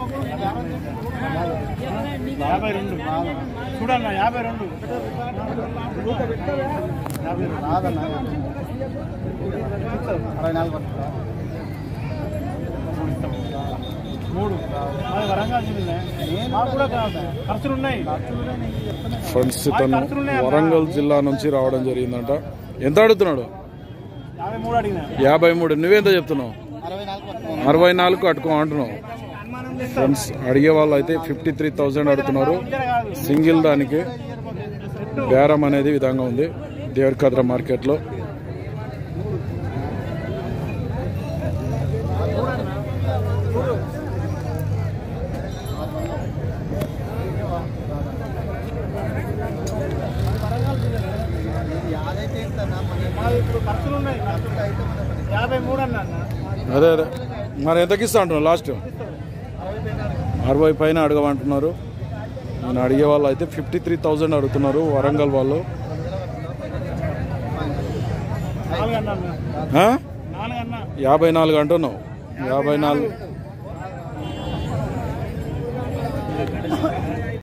యాభై రెండు చూడన్న యాభై రెండు యాభై రెండు రాదన్న అరవై నాలుగు మూడు మాది వరంగల్ జిల్లా మాకు కూడా కాదు ఖర్చులు ఉన్నాయి ఫ్రెండ్స్ తను వరంగల్ జిల్లా నుంచి రావడం జరిగిందంట ఎంత అడుగుతున్నాడు యాభై మూడు అడిగినా యాభై మూడు నువ్వెంత చెప్తున్నావు అరవై నాలుగు అరవై నాలుగు అట్టుకో అంటున్నావు ఫ్రెండ్స్ అడిగే వాళ్ళు అయితే ఫిఫ్టీ త్రీ థౌజండ్ అడుగుతున్నారు సింగిల్ దానికి బేరం అనేది ఈ విధంగా ఉంది దేవరకద్ర మార్కెట్లో మాది ఇప్పుడు ఖర్చులు ఉన్నాయి యాభై మూడు అన్న అన్న అదే అదే మరి ఎంతకి ఇస్తా అంటున్నావు లాస్ట్ అరవై పైన అడగమంటున్నారు నేను అడిగే వాళ్ళు అయితే ఫిఫ్టీ త్రీ థౌజండ్ అడుగుతున్నారు వరంగల్ వాళ్ళు నాలుగు అన్న అన్న ఆ? నాలుగు అన్న యాభై నాలుగు అంటున్నావు యాభై నాలుగు